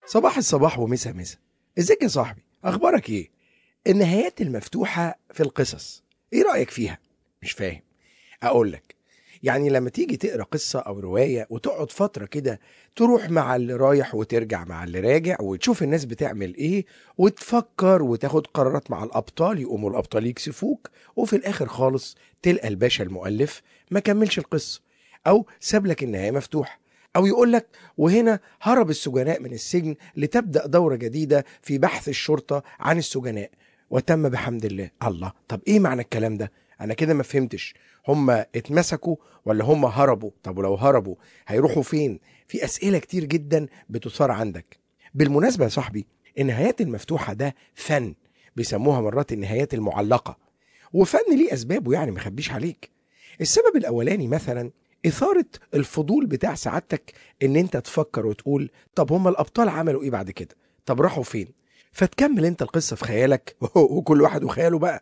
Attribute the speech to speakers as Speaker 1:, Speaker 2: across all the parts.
Speaker 1: صباح الصباح ومسا مسا ازيك يا صاحبي اخبارك ايه النهايات المفتوحة في القصص ايه رأيك فيها مش فاهم اقول لك يعني لما تيجي تقرا قصة او رواية وتقعد فترة كده تروح مع اللي رايح وترجع مع اللي راجع وتشوف الناس بتعمل ايه وتفكر وتاخد قرارات مع الابطال يقوموا الابطال يكسفوك وفي الاخر خالص تلقى الباشا المؤلف ما كملش القصة او ساب لك النهاية مفتوحة أو يقول لك وهنا هرب السجناء من السجن لتبدأ دورة جديدة في بحث الشرطة عن السجناء وتم بحمد الله الله طب إيه معنى الكلام ده أنا كده ما فهمتش هم اتمسكوا ولا هم هربوا طب ولو هربوا هيروحوا فين في أسئلة كتير جدا بتثار عندك بالمناسبة يا صاحبي النهايات المفتوحة ده فن بيسموها مرات النهايات المعلقة وفن ليه أسبابه يعني مخبيش عليك السبب الأولاني مثلا إثارة الفضول بتاع سعادتك إن أنت تفكر وتقول طب هما الأبطال عملوا إيه بعد كده؟ طب راحوا فين؟ فتكمل أنت القصة في خيالك وكل واحد وخياله بقى.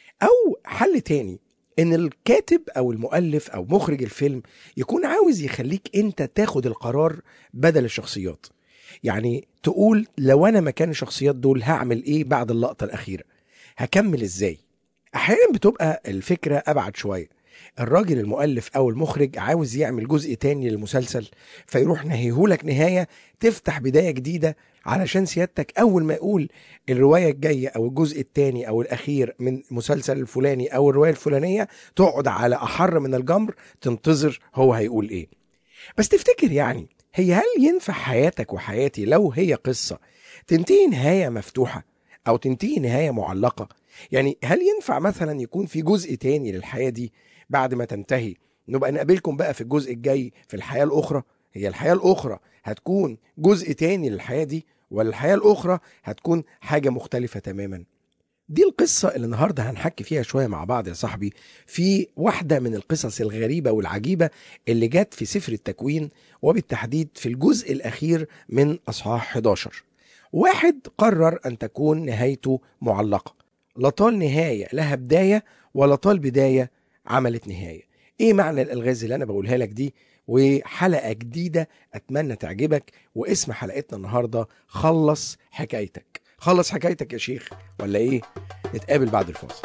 Speaker 1: أو حل تاني إن الكاتب أو المؤلف أو مخرج الفيلم يكون عاوز يخليك أنت تاخد القرار بدل الشخصيات. يعني تقول لو أنا مكان الشخصيات دول هعمل إيه بعد اللقطة الأخيرة؟ هكمل إزاي؟ أحيانا بتبقى الفكرة أبعد شوية. الراجل المؤلف او المخرج عاوز يعمل جزء تاني للمسلسل فيروح نهيهولك نهاية تفتح بداية جديدة علشان سيادتك اول ما يقول الرواية الجاية او الجزء التاني او الاخير من مسلسل الفلاني او الرواية الفلانية تقعد على احر من الجمر تنتظر هو هيقول ايه بس تفتكر يعني هي هل ينفع حياتك وحياتي لو هي قصة تنتهي نهاية مفتوحة او تنتهي نهاية معلقة يعني هل ينفع مثلا يكون في جزء تاني للحياة دي بعد ما تنتهي نبقى نقابلكم بقى في الجزء الجاي في الحياة الأخرى هي الحياة الأخرى هتكون جزء تاني للحياة دي ولا الحياة الأخرى هتكون حاجة مختلفة تماما دي القصة اللي النهاردة هنحكي فيها شوية مع بعض يا صاحبي في واحدة من القصص الغريبة والعجيبة اللي جت في سفر التكوين وبالتحديد في الجزء الأخير من أصحاح 11 واحد قرر أن تكون نهايته معلقة لا طال نهاية لها بداية ولا طال بداية عملت نهايه ايه معنى الالغاز اللي انا بقولها لك دي وحلقه جديده اتمنى تعجبك واسم حلقتنا النهارده خلص حكايتك خلص حكايتك يا شيخ ولا ايه نتقابل بعد الفاصل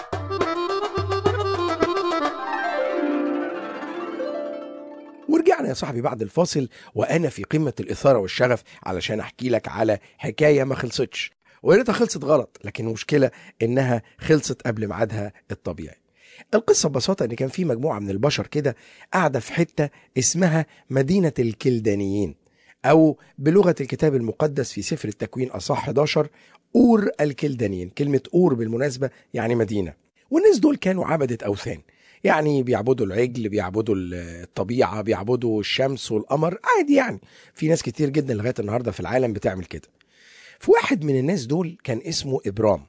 Speaker 1: ورجعنا يا صاحبي بعد الفاصل وانا في قمه الاثاره والشغف علشان احكي لك على حكايه ما خلصتش ويا ريتها خلصت غلط لكن المشكله انها خلصت قبل ميعادها الطبيعي القصة ببساطة إن كان في مجموعة من البشر كده قاعدة في حتة اسمها مدينة الكلدانيين أو بلغة الكتاب المقدس في سفر التكوين أصح 11 أور الكلدانيين كلمة أور بالمناسبة يعني مدينة والناس دول كانوا عبدة أوثان يعني بيعبدوا العجل بيعبدوا الطبيعة بيعبدوا الشمس والقمر عادي يعني في ناس كتير جدا لغاية النهاردة في العالم بتعمل كده في واحد من الناس دول كان اسمه إبرام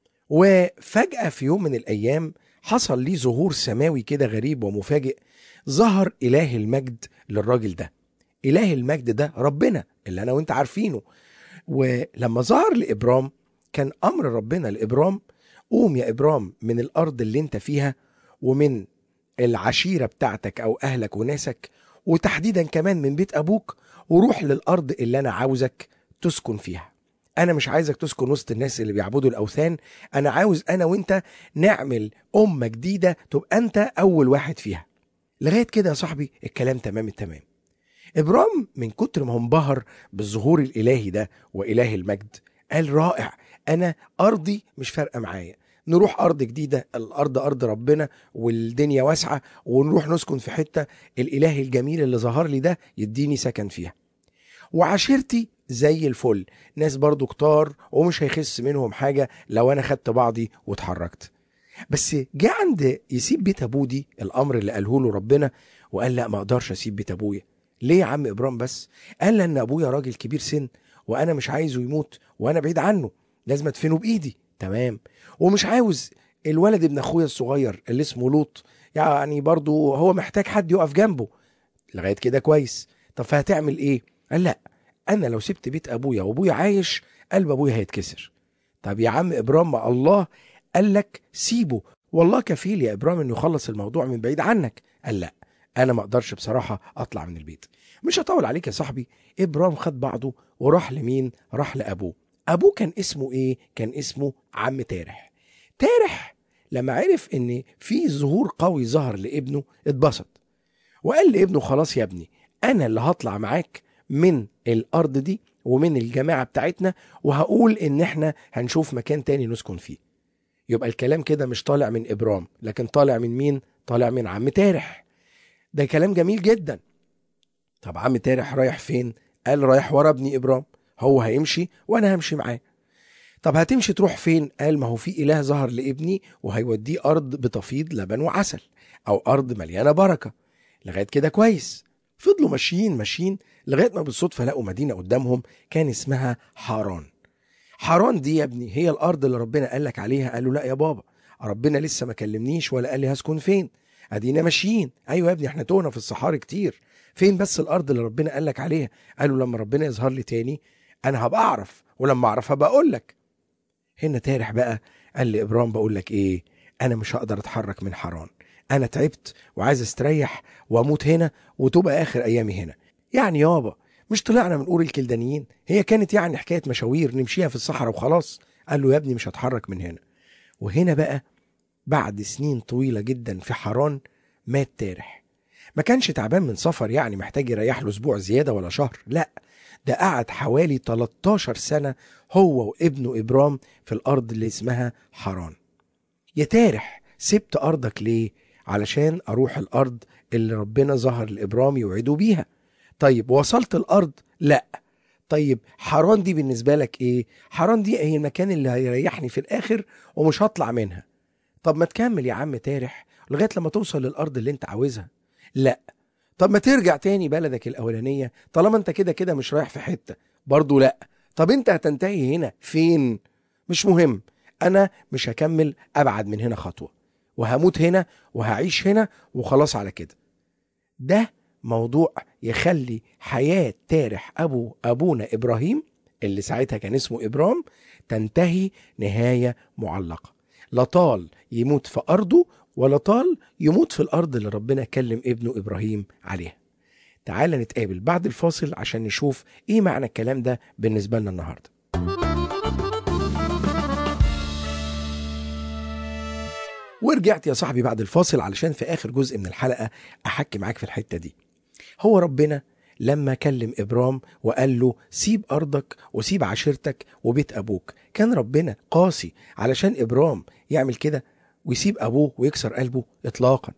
Speaker 1: وفجأة في يوم من الأيام حصل ليه ظهور سماوي كده غريب ومفاجئ ظهر إله المجد للراجل ده إله المجد ده ربنا اللي أنا وأنت عارفينه ولما ظهر لإبرام كان أمر ربنا لإبرام قوم يا إبرام من الأرض اللي أنت فيها ومن العشيرة بتاعتك أو أهلك وناسك وتحديدا كمان من بيت أبوك وروح للأرض اللي أنا عاوزك تسكن فيها انا مش عايزك تسكن وسط الناس اللي بيعبدوا الاوثان انا عاوز انا وانت نعمل امه جديده تبقى انت اول واحد فيها لغايه كده يا صاحبي الكلام تمام التمام ابرام من كتر ما هو انبهر بالظهور الالهي ده واله المجد قال رائع انا ارضي مش فارقه معايا نروح ارض جديده الارض ارض ربنا والدنيا واسعه ونروح نسكن في حته الاله الجميل اللي ظهر لي ده يديني سكن فيها وعشيرتي زي الفل ناس برضو كتار ومش هيخس منهم حاجة لو أنا خدت بعضي واتحركت بس جه عند يسيب بيت أبوه دي الأمر اللي قاله له ربنا وقال لا ما أقدرش أسيب بيت أبويا ليه يا عم إبرام بس قال لأن أبويا راجل كبير سن وأنا مش عايزه يموت وأنا بعيد عنه لازم أدفنه بإيدي تمام ومش عاوز الولد ابن أخويا الصغير اللي اسمه لوط يعني برضو هو محتاج حد يقف جنبه لغاية كده كويس طب فهتعمل إيه قال لأ انا لو سبت بيت ابويا وابويا عايش قلب ابويا هيتكسر طب يا عم ابرام ما الله قال لك سيبه والله كفيل يا ابرام انه يخلص الموضوع من بعيد عنك قال لا انا ما اقدرش بصراحه اطلع من البيت مش هطول عليك يا صاحبي ابرام خد بعضه وراح لمين راح لابوه ابوه كان اسمه ايه كان اسمه عم تارح تارح لما عرف ان في ظهور قوي ظهر لابنه اتبسط وقال لابنه خلاص يا ابني انا اللي هطلع معاك من الارض دي ومن الجماعه بتاعتنا وهقول ان احنا هنشوف مكان تاني نسكن فيه يبقى الكلام كده مش طالع من ابرام لكن طالع من مين طالع من عم تارح ده كلام جميل جدا طب عم تارح رايح فين قال رايح ورا ابني ابرام هو هيمشي وانا همشي معاه طب هتمشي تروح فين قال ما هو في اله ظهر لابني وهيوديه ارض بتفيض لبن وعسل او ارض مليانه بركه لغايه كده كويس فضلوا ماشيين ماشيين لغايه ما بالصدفه لقوا مدينه قدامهم كان اسمها حاران حاران دي يا ابني هي الارض اللي ربنا قال لك عليها قالوا لا يا بابا ربنا لسه ما كلمنيش ولا قال لي هسكن فين ادينا ماشيين ايوه يا ابني احنا تونا في الصحاري كتير فين بس الارض اللي ربنا قال لك عليها قالوا لما ربنا يظهر لي تاني انا هبقى اعرف ولما اعرف هبقى اقول لك هنا تارح بقى قال لابرام بقول لك ايه انا مش هقدر اتحرك من حران انا تعبت وعايز استريح واموت هنا وتبقى اخر ايامي هنا يعني يابا مش طلعنا من قور الكلدانيين هي كانت يعني حكايه مشاوير نمشيها في الصحراء وخلاص قال له يا ابني مش هتحرك من هنا وهنا بقى بعد سنين طويله جدا في حران مات تارح ما كانش تعبان من سفر يعني محتاج يريح له اسبوع زياده ولا شهر لا ده قعد حوالي 13 سنه هو وابنه ابرام في الارض اللي اسمها حران يا تارح سبت ارضك ليه علشان اروح الارض اللي ربنا ظهر لابرام يوعده بيها طيب وصلت الارض لا طيب حران دي بالنسبه لك ايه حران دي هي المكان اللي هيريحني في الاخر ومش هطلع منها طب ما تكمل يا عم تارح لغايه لما توصل للارض اللي انت عاوزها لا طب ما ترجع تاني بلدك الاولانيه طالما انت كده كده مش رايح في حته برضو لا طب انت هتنتهي هنا فين مش مهم انا مش هكمل ابعد من هنا خطوه وهموت هنا وهعيش هنا وخلاص على كده ده موضوع يخلي حياة تارح أبو أبونا إبراهيم اللي ساعتها كان اسمه إبرام تنتهي نهاية معلقة لا طال يموت في أرضه ولا طال يموت في الأرض اللي ربنا كلم ابنه إبراهيم عليها تعال نتقابل بعد الفاصل عشان نشوف إيه معنى الكلام ده بالنسبة لنا النهاردة ورجعت يا صاحبي بعد الفاصل علشان في آخر جزء من الحلقة أحكي معاك في الحتة دي هو ربنا لما كلم إبرام وقال له سيب أرضك وسيب عشيرتك وبيت أبوك كان ربنا قاسي علشان إبرام يعمل كده ويسيب أبوه ويكسر قلبه إطلاقا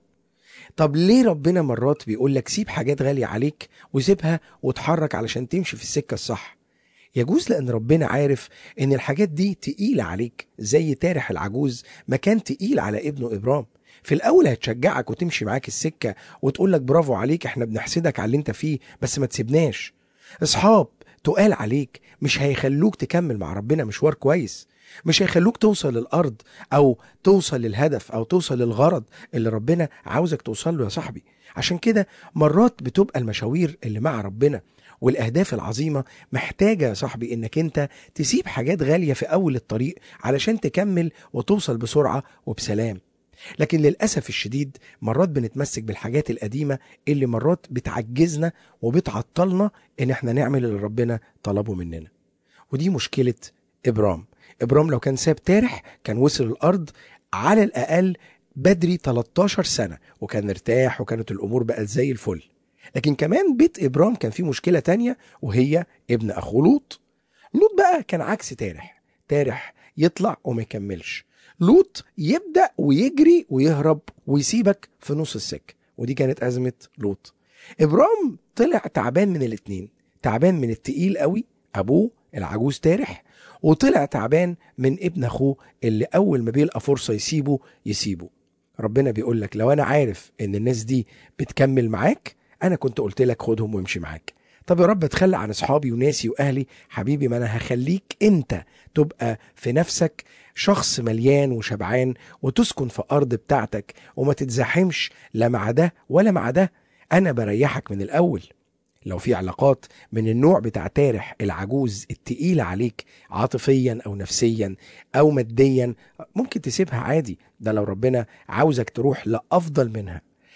Speaker 1: طب ليه ربنا مرات بيقول لك سيب حاجات غالية عليك وسيبها وتحرك علشان تمشي في السكة الصح يجوز لأن ربنا عارف إن الحاجات دي تقيلة عليك زي تارح العجوز ما كان تقيل على ابنه إبرام في الأول هتشجعك وتمشي معاك السكة وتقول لك برافو عليك احنا بنحسدك على اللي انت فيه بس ما تسيبناش اصحاب تقال عليك مش هيخلوك تكمل مع ربنا مشوار كويس مش هيخلوك توصل للأرض أو توصل للهدف أو توصل للغرض اللي ربنا عاوزك توصل له يا صاحبي عشان كده مرات بتبقى المشاوير اللي مع ربنا والأهداف العظيمة محتاجة يا صاحبي إنك أنت تسيب حاجات غالية في أول الطريق علشان تكمل وتوصل بسرعة وبسلام لكن للأسف الشديد مرات بنتمسك بالحاجات القديمة اللي مرات بتعجزنا وبتعطلنا إن احنا نعمل اللي ربنا طلبه مننا ودي مشكلة إبرام إبرام لو كان ساب تارح كان وصل الأرض على الأقل بدري 13 سنة وكان ارتاح وكانت الأمور بقت زي الفل لكن كمان بيت إبرام كان فيه مشكلة تانية وهي ابن أخوه لوط لوط بقى كان عكس تارح تارح يطلع وما يكملش لوط يبدأ ويجري ويهرب ويسيبك في نص السكة ودي كانت أزمة لوط إبرام طلع تعبان من الاتنين تعبان من التقيل قوي أبوه العجوز تارح وطلع تعبان من ابن أخوه اللي أول ما بيلقى فرصة يسيبه يسيبه ربنا بيقول لك لو أنا عارف إن الناس دي بتكمل معاك أنا كنت قلت لك خدهم وامشي معاك طب يا رب اتخلى عن اصحابي وناسي واهلي حبيبي ما انا هخليك انت تبقى في نفسك شخص مليان وشبعان وتسكن في ارض بتاعتك وما تتزاحمش لا مع ده ولا مع ده انا بريحك من الاول لو في علاقات من النوع بتاع تارح العجوز التقيلة عليك عاطفيا أو نفسيا أو ماديا ممكن تسيبها عادي ده لو ربنا عاوزك تروح لأفضل منها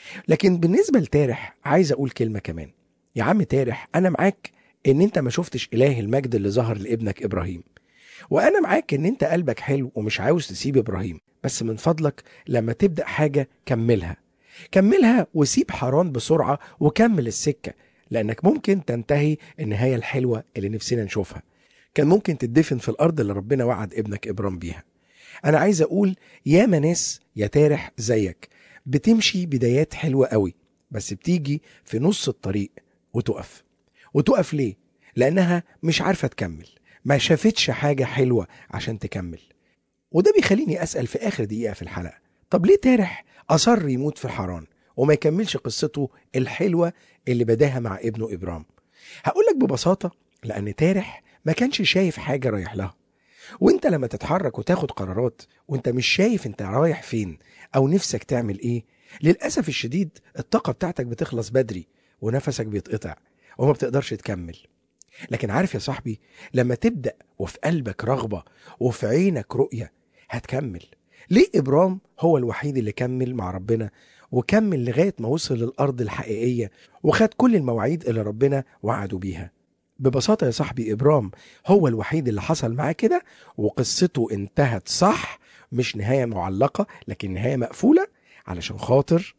Speaker 1: لكن بالنسبة لتارح عايز أقول كلمة كمان يا عم تارح أنا معاك إن أنت ما شفتش إله المجد اللي ظهر لابنك إبراهيم وأنا معاك إن أنت قلبك حلو ومش عاوز تسيب إبراهيم بس من فضلك لما تبدأ حاجة كملها كملها وسيب حران بسرعة وكمل السكة لأنك ممكن تنتهي النهاية الحلوة اللي نفسنا نشوفها كان ممكن تدفن في الأرض اللي ربنا وعد ابنك إبرام بيها أنا عايز أقول يا ناس يا تارح زيك بتمشي بدايات حلوة قوي بس بتيجي في نص الطريق وتقف وتقف ليه؟ لأنها مش عارفة تكمل ما شافتش حاجة حلوة عشان تكمل وده بيخليني أسأل في آخر دقيقة في الحلقة طب ليه تارح أصر يموت في حران وما يكملش قصته الحلوة اللي بداها مع ابنه إبرام هقول لك ببساطة لأن تارح ما كانش شايف حاجة رايح لها وانت لما تتحرك وتاخد قرارات وانت مش شايف انت رايح فين او نفسك تعمل ايه للأسف الشديد الطاقة بتاعتك بتخلص بدري ونفسك بيتقطع وما بتقدرش تكمل لكن عارف يا صاحبي لما تبدأ وفي قلبك رغبة وفي عينك رؤية هتكمل ليه إبرام هو الوحيد اللي كمل مع ربنا وكمل لغاية ما وصل للأرض الحقيقية وخد كل المواعيد اللي ربنا وعده بيها ببساطة يا صاحبي إبرام هو الوحيد اللي حصل معاه كده وقصته انتهت صح مش نهاية معلقة لكن نهاية مقفولة علشان خاطر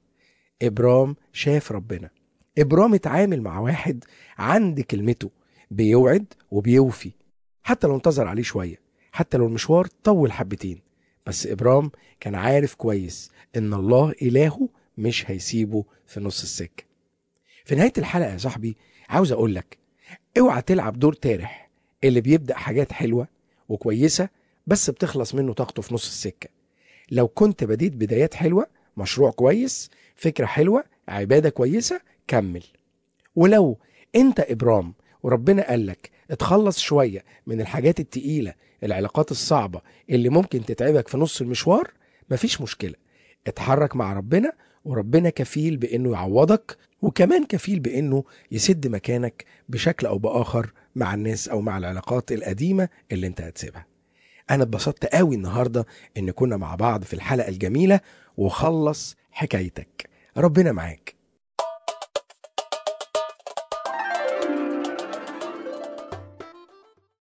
Speaker 1: إبرام شاف ربنا إبرام اتعامل مع واحد عند كلمته بيوعد وبيوفي حتى لو انتظر عليه شوية حتى لو المشوار طول حبتين بس إبرام كان عارف كويس إن الله إلهه مش هيسيبه في نص السكة في نهاية الحلقة يا صاحبي عاوز أقول لك اوعى تلعب دور تارح اللي بيبدأ حاجات حلوة وكويسة بس بتخلص منه طاقته في نص السكة لو كنت بديت بدايات حلوة مشروع كويس فكرة حلوة عبادة كويسة كمل ولو انت إبرام وربنا قالك اتخلص شوية من الحاجات التقيلة العلاقات الصعبة اللي ممكن تتعبك في نص المشوار مفيش مشكلة اتحرك مع ربنا وربنا كفيل بانه يعوضك وكمان كفيل بانه يسد مكانك بشكل او باخر مع الناس او مع العلاقات القديمه اللي انت هتسيبها انا اتبسطت قوي النهارده ان كنا مع بعض في الحلقه الجميله وخلص حكايتك ربنا معاك